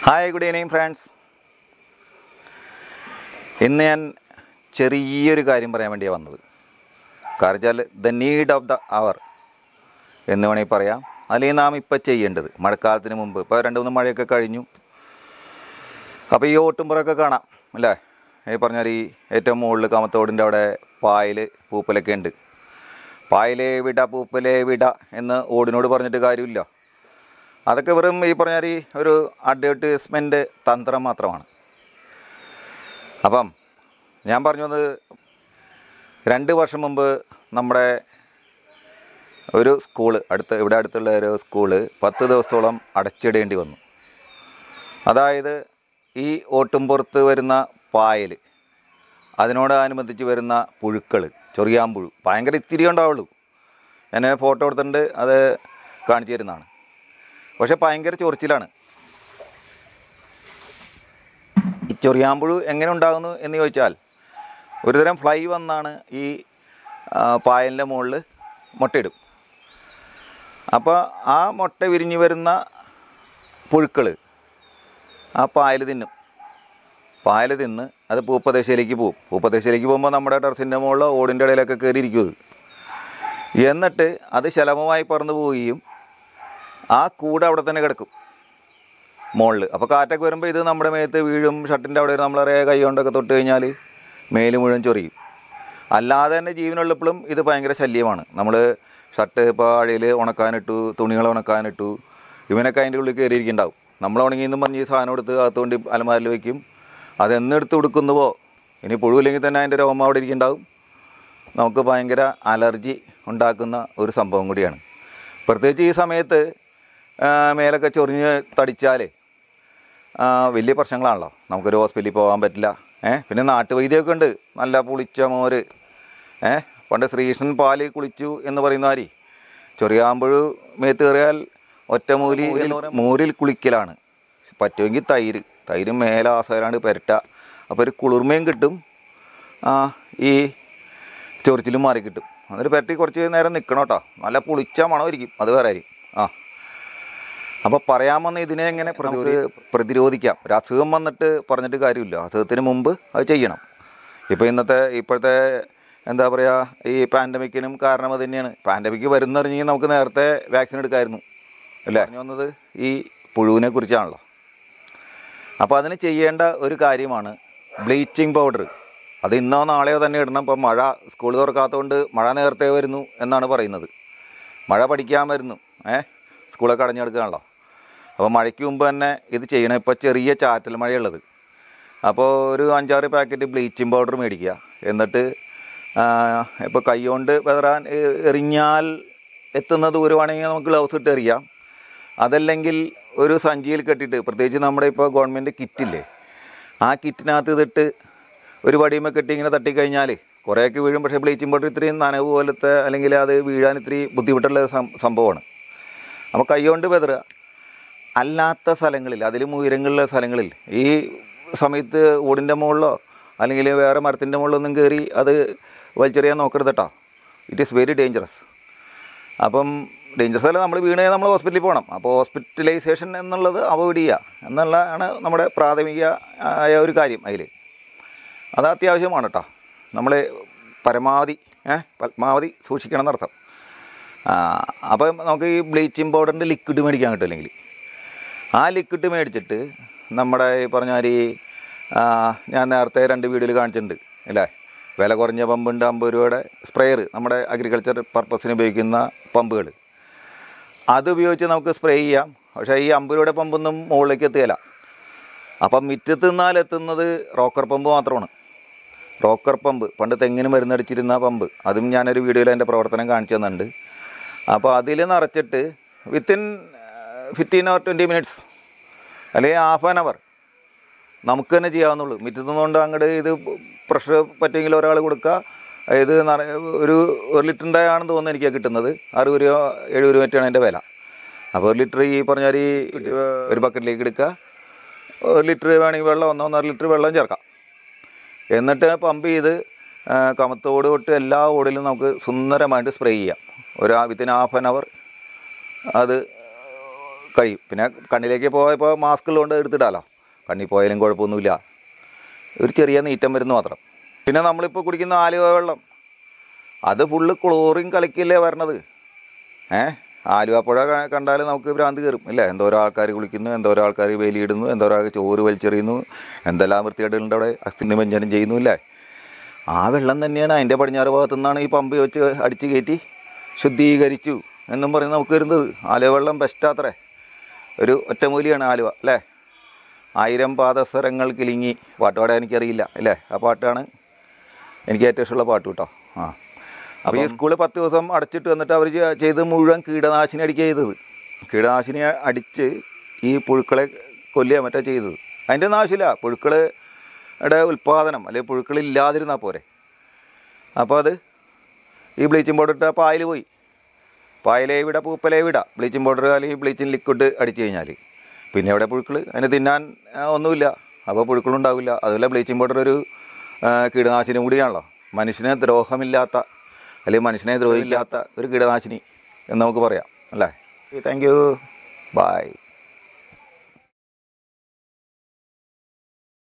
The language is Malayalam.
ഹായ് ഗുഡ് ഈവനിങ് ഫ്രണ്ട്സ് ഇന്ന് ഞാൻ ചെറിയൊരു കാര്യം പറയാൻ വേണ്ടിയാണ് വന്നത് കാരണം വെച്ചാൽ the need of the hour എന്ന് വേണമെങ്കിൽ പറയാം അല്ലെങ്കിൽ നാം ഇപ്പം ചെയ്യേണ്ടത് മഴക്കാലത്തിന് മുമ്പ് ഇപ്പോൾ രണ്ട് മൂന്ന് മഴയൊക്കെ കഴിഞ്ഞു അപ്പോൾ ഈ ഓട്ടുമ്പുറമൊക്കെ കാണാം അല്ലേ ഈ പറഞ്ഞാൽ ഈ ഏറ്റവും മുകളിൽ കമത്തോടിൻ്റെ അവിടെ പായൽ പൂപ്പലൊക്കെ ഉണ്ട് പായലേ വിട പൂപ്പലേ വിട എന്ന് ഓടിനോട് പറഞ്ഞിട്ട് കാര്യമില്ല അതൊക്കെ വെറും ഈ പറഞ്ഞാൽ ഈ ഒരു അഡ്വർടൈസ്മെൻറ്റ് തന്ത്രം മാത്രമാണ് അപ്പം ഞാൻ പറഞ്ഞു വന്നത് രണ്ട് വർഷം മുമ്പ് നമ്മുടെ ഒരു സ്കൂള് അടുത്ത് ഇവിടെ അടുത്തുള്ള ഒരു സ്കൂള് പത്ത് ദിവസത്തോളം അടച്ചിടേണ്ടി വന്നു അതായത് ഈ ഓട്ടുംപുറത്ത് വരുന്ന പായൽ അതിനോടനുബന്ധിച്ച് വരുന്ന പുഴുക്കൾ ചൊറിയാമ്പുഴു ഭയങ്കര ഇത്തിരി ഉണ്ടാവുള്ളൂ ഞാൻ ഫോട്ടോ എടുത്തിട്ടുണ്ട് അത് കാണിച്ചു തരുന്നതാണ് പക്ഷെ ഭയങ്കര ചൊറിച്ചിലാണ് ഈ ചൊറിയാമ്പുഴു എങ്ങനെ ഉണ്ടാകുന്നു എന്ന് ചോദിച്ചാൽ ഒരുതരം ഫ്ലൈ വന്നാണ് ഈ ആ, പായലിൻ്റെ മുകളിൽ മുട്ടയിടും അപ്പോൾ ആ മുട്ട വിരിഞ്ഞ് വരുന്ന പുഴുക്കൾ ആ പായൽ തിന്നും പായൽ തിന്ന് അത് പൂപ്പദേശയിലേക്ക് പോകും പൂപ്പദേശയിലേക്ക് പോകുമ്പോൾ നമ്മുടെ ടെറസിൻ്റെ മുകളിൽ ഓടിൻ്റെ ഇടയിലൊക്കെ കയറിയിരിക്കും അത് എന്നിട്ട് അത് ശലഭമായി പറന്നു പോവുകയും ആ കൂട് അവിടെ തന്നെ കിടക്കും മുകളിൽ അപ്പോൾ കാറ്റൊക്കെ വരുമ്പോൾ ഇത് നമ്മുടെ മേത്ത് വീഴും ഷർട്ടിൻ്റെ അവിടെ നമ്മളറിയ കൈ കൊണ്ടൊക്കെ തൊട്ട് കഴിഞ്ഞാൽ മേല് മുഴുവൻ ചൊറിയും അല്ലാതെ തന്നെ ജീവനുള്ളപ്പോഴും ഇത് ഭയങ്കര ശല്യമാണ് നമ്മൾ ഷർട്ട് ഇപ്പോൾ അഴയിൽ ഉണക്കാനിട്ടു തുണികൾ ഉണക്കാനിട്ടു ഇവനൊക്കെ അതിൻ്റെ ഉള്ളിൽ കയറിയിരിക്കുന്നുണ്ടാവും നമ്മൾ ഉണങ്ങിയെന്നും പറഞ്ഞ് ഈ സാധനം എടുത്ത് അകത്തുകൊണ്ട് അലമാരിൽ വയ്ക്കും അതെന്നെടുത്ത് കൊടുക്കുന്നുവോ ഇനി പുഴുവില്ലെങ്കിൽ തന്നെ അതിൻ്റെ രോമം അവിടെ ഇരിക്കുന്നുണ്ടാവും നമുക്ക് ഭയങ്കര അലർജി ഉണ്ടാക്കുന്ന ഒരു സംഭവം കൂടിയാണ് പ്രത്യേകിച്ച് ഈ സമയത്ത് ആ, മേലൊക്കെ ചൊറിഞ്ഞ് തടിച്ചാൽ വലിയ പ്രശ്നങ്ങളാണല്ലോ നമുക്കൊരു ഹോസ്പിറ്റലിൽ പോകാൻ പറ്റില്ല ഏ പിന്നെ നാട്ടുവൈദ്യമൊക്കെ ഉണ്ട് നല്ല പുളിച്ച മോര് ഏ പണ്ട് ശ്രീകൃഷ്ണൻ പാല് കുളിച്ചു എന്ന് പറയുന്ന മാതിരി ചൊറിയാമ്പുഴു മേത്ത് കയറിയാൽ ഒറ്റമൂലി മൂരിൽ കുളിക്കലാണ് പറ്റുമെങ്കിൽ തൈര് തൈര് മേലാസാരാണ് പെരട്ട അപ്പോൾ ഒരു കുളിർമയും കിട്ടും ആ, ഈ ചൊറിച്ചിലും മാറി കിട്ടും എന്നിട്ട് പെരട്ടി കുറച്ച് നേരം നിൽക്കണം കേട്ടോ നല്ല പുളിച്ച മണമായിരിക്കും അത് വേറെ ആയിരിക്കും ആ അപ്പോൾ പറയാൻ വന്ന ഇതിനെ എങ്ങനെ നമുക്ക് പ്രതിരോധിക്കാം ഒരു അസുഖം വന്നിട്ട് പറഞ്ഞിട്ട് കാര്യമില്ല അസുഖത്തിന് മുമ്പ് അത് ചെയ്യണം ഇപ്പോൾ ഇന്നത്തെ ഇപ്പോഴത്തെ എന്താ പറയുക ഈ പാൻഡമിക്കിനും കാരണം അത് തന്നെയാണ് പാൻഡമിക് വരുന്നറിഞ്ഞെങ്കിൽ നമുക്ക് നേരത്തെ വാക്സിൻ എടുക്കാമായിരുന്നു അല്ലേ പറഞ്ഞു വന്നത് ഈ പുഴുവിനെ കുറിച്ചാണല്ലോ അപ്പോൾ അതിന് ചെയ്യേണ്ട ഒരു കാര്യമാണ് ബ്ലീച്ചിങ് പൗഡർ അത് ഇന്നോ നാളെയോ തന്നെ ഇടണം ഇപ്പോൾ മഴ സ്കൂൾ തുറക്കാത്തതുകൊണ്ട് മഴ നേരത്തെ വരുന്നു എന്നാണ് പറയുന്നത് മഴ പഠിക്കാൻ വരുന്നു ഏ സ്കൂളൊക്കെ അടഞ്ഞു കിടക്കുകയാണല്ലോ അപ്പോൾ മഴയ്ക്ക് മുമ്പ് തന്നെ ഇത് ചെയ്യണം ഇപ്പോൾ ചെറിയ ചാറ്റൽ മഴയുള്ളത് അപ്പോൾ ഒരു അഞ്ചാറ് പാക്കറ്റ് ബ്ലീച്ചിങ് പൗഡർ മേടിക്കുക എന്നിട്ട് ഇപ്പോൾ കൈ കൊണ്ട് വെതറാൻ എ- എറിഞ്ഞാൽ എത്തുന്ന ദൂരമാണെങ്കിൽ നമുക്ക് ഗ്ലൗസ് ഇട്ട് എറിയാം അതല്ലെങ്കിൽ ഒരു സഞ്ചിയിൽ കെട്ടിയിട്ട് പ്രത്യേകിച്ച് നമ്മുടെ ഇപ്പോൾ ഗവൺമെൻറ് കിറ്റില്ലേ ആ കിറ്റിനകത്ത് ഇതിട്ട് ഒരു വടിയുമ കെട്ടി ഇങ്ങനെ തട്ടിക്കഴിഞ്ഞാൽ കുറേയൊക്കെ വീഴും പക്ഷേ ബ്ലീച്ചിങ് പൗഡർ ഇത്രയും നനവ് പോലത്തെ അല്ലെങ്കിൽ അത് വീഴാൻ ഇത്തിരി ബുദ്ധിമുട്ടുള്ള സം- സംഭവമാണ് അപ്പോൾ കൈ കൊണ്ട് വെതറുക അല്ലാത്ത സ്ഥലങ്ങളിൽ അതിലും ഉയരങ്ങളിലുള്ള സ്ഥലങ്ങളിൽ ഈ സമയത്ത് ഓടിൻ്റെ മുകളിലോ അല്ലെങ്കിൽ വേറെ മരത്തിൻ്റെ മുകളിലൊന്നും കയറി അത് വലിച്ചെറിയാൻ നോക്കരുത് കേട്ടോ ഇറ്റ് ഈസ് വെരി ഡേഞ്ചറസ് അപ്പം ഡേഞ്ചറസ് അല്ല നമ്മൾ വീണേ നമ്മൾ ഹോസ്പിറ്റലിൽ പോകണം അപ്പോൾ ഹോസ്പിറ്റലൈസേഷൻ എന്നുള്ളത് അവോയ്ഡ് ചെയ്യുക എന്നുള്ളതാണ് നമ്മുടെ പ്രാഥമിക ആയ ഒരു കാര്യം അതിൽ അത് അത്യാവശ്യമാണ് കേട്ടോ നമ്മൾ പരമാവധി ഏ പരമാവധി സൂക്ഷിക്കണം എന്നർത്ഥം ആ, അപ്പം നമുക്ക് ഈ ബ്ലീച്ചിങ് പൗഡറിൻ്റെ ലിക്വിഡ് മേടിക്കാൻ കിട്ടും അല്ലെങ്കിൽ ആ ലിക്വിഡ് മേടിച്ചിട്ട് നമ്മുടെ ഈ പറഞ്ഞ മാതിരി ആ, ഞാൻ നേരത്തെ രണ്ട് വീഡിയോയിൽ കാണിച്ചിട്ടുണ്ട് അല്ലേ വില കുറഞ്ഞ പമ്പുണ്ട് അമ്പത് രൂപയുടെ സ്പ്രെയർ നമ്മുടെ അഗ്രികൾച്ചർ പർപ്പസിന് ഉപയോഗിക്കുന്ന പമ്പുകൾ അത് ഉപയോഗിച്ച് നമുക്ക് സ്പ്രേ ചെയ്യാം പക്ഷേ ഈ അമ്പത് രൂപയുടെ പമ്പൊന്നും മുകളിലേക്ക് എത്തുകയില്ല അപ്പം മിറ്റത്ത് നിന്നാൽ എത്തുന്നത് റോക്കർ പമ്പ് മാത്രമാണ് റോക്കർ പമ്പ് പണ്ട് തെങ്ങിന് മരുന്നടിച്ചിരുന്ന പമ്പ് അതും ഞാനൊരു വീഡിയോയിൽ എൻ്റെ പ്രവർത്തനം കാണിച്ചു തന്നിട്ടുണ്ട് അപ്പോൾ അതിൽ നിറച്ചിട്ട് within fifteen or twenty minutes അല്ലെങ്കിൽ ഹാഫ് ആൻ അവർ നമുക്ക് തന്നെ ചെയ്യാവുന്നുള്ളൂ മിറ്റത്ത് നിന്നുകൊണ്ട് അങ്ങോട്ട് ഇത് പ്രഷർ പറ്റുമെങ്കിൽ ഒരാൾ കൊടുക്കുക ഇത് നിറ ഒരു ഒരു ലിറ്ററിൻ്റെ ആണെന്ന് തോന്നുന്നു എനിക്ക് കിട്ടുന്നത് അറുപത് രൂപ എഴുപത് രൂപ മറ്റാണ് എൻ്റെ വില അപ്പോൾ ഒരു ലിറ്റർ ഈ പറഞ്ഞ ഈ ഒരു ബക്കറ്റിലേക്ക് എടുക്കുക ഒരു ലിറ്റർ വേണമെങ്കിൽ വെള്ളം ഒന്നോ ഒന്നര ലിറ്റർ വെള്ളം ചേർക്കാം എന്നിട്ട് പമ്പ് ചെയ്ത് ആ, കമത്തോട് തൊട്ട് എല്ലാ ഓടിലും നമുക്ക് സുന്ദരമായിട്ട് സ്പ്രേ ചെയ്യാം ഒരു വിത്തിൻ ഹാഫ് ആൻ അവർ അത് കഴിയും പിന്നെ കണ്ണിലേക്ക് പോയപ്പോൾ മാസ്ക് ഉള്ളതുകൊണ്ട് എടുത്തിടാലോ കണ്ണിൽ പോയാലും കുഴപ്പമൊന്നുമില്ല ഒരു ചെറിയ നീറ്റം വരുന്നു മാത്രം പിന്നെ നമ്മളിപ്പോൾ കുടിക്കുന്ന ആലുവ വെള്ളം അത് ഫുള്ള് ക്ലോറിൻ കലക്കിയല്ലേ വരണത് ഏ ആലുവ പുഴ ക- കണ്ടാൽ നമുക്ക് ഭ്രാന്ത് കയറും ഇല്ലേ എന്തോരോ ആൾക്കാർ കുളിക്കുന്നു എന്തോരോ ആൾക്കാർ വേലിയിടുന്നു എന്തോരോ ആൾക്കാർ ചോറ് വലിച്ചെറിയുന്നു എന്തെല്ലാം വൃത്തികേടുകളുണ്ട് അവിടെ അസ്ഥി വ്യഞ്ജനം ചെയ്യുന്നു ഇല്ലേ ആ വെള്ളം തന്നെയാണ് അതിൻ്റെ പടിഞ്ഞാറ് ഭാഗത്തു നിന്നാണ് ഈ പമ്പ് വെച്ച് അടിച്ച് കയറ്റി ശുദ്ധീകരിച്ചു എന്നും പറഞ്ഞ് നമുക്ക് വരുന്നത് ആലുവ വെള്ളം ബെസ്റ്റാത്രേ ഒരു ഒറ്റമൂലിയാണ് ആലുവ അല്ലേ ആയിരം പാദസരങ്ങൾ കിലിങ്ങി പാട്ട് പാടാൻ എനിക്കറിയില്ല അല്ലേ ആ പാട്ടാണ് എനിക്ക് ഏറ്റവും ഇഷ്ടമുള്ള പാട്ട് കേട്ടോ ആ അപ്പോൾ ഈ സ്കൂളിൽ പത്ത് ദിവസം അടച്ചിട്ട് വന്നിട്ട് അവർ ചെയ്ത് മുഴുവൻ കീടനാശിനി അടിക്കുക ചെയ്തത് കീടനാശിനി അടിച്ച് ഈ പുഴുക്കളെ കൊല്ലുക മറ്റോ ചെയ്തത് അതിൻ്റെ ഒന്നും ആവശ്യമില്ല പുഴുക്കളുടെ ഉൽപ്പാദനം അല്ലെങ്കിൽ പുഴുക്കൾ ഇല്ലാതിരുന്നാൽ പോരെ അപ്പോൾ അത് ഈ ബ്ലീച്ചിങ് പൗഡർ ഇട്ട പായൽ പോയി പായലേ വിട പൂപ്പലേ വിട ബ്ലീച്ചിങ് പൗഡർ അല്ലെങ്കിൽ ബ്ലീച്ചിങ് ലിക്വിഡ് അടിച്ചു കഴിഞ്ഞാൽ പിന്നെ ഇവിടെ പുഴുക്കൾ അതിന് തിന്നാൻ ആ, ഒന്നുമില്ല അപ്പോൾ പുഴുക്കളുണ്ടാവില്ല അതുപോലെ ബ്ലീച്ചിങ് പൗഡർ ഒരു ആ, കീടനാശിനി കൂടിയാണല്ലോ മനുഷ്യന് ദ്രോഹമില്ലാത്ത അല്ലെങ്കിൽ മനുഷ്യനെ ദ്രോഹിക്കാത്ത ഒരു കീടനാശിനി എന്ന് നമുക്ക് പറയാം അല്ലേ താങ്ക് യു ബൈ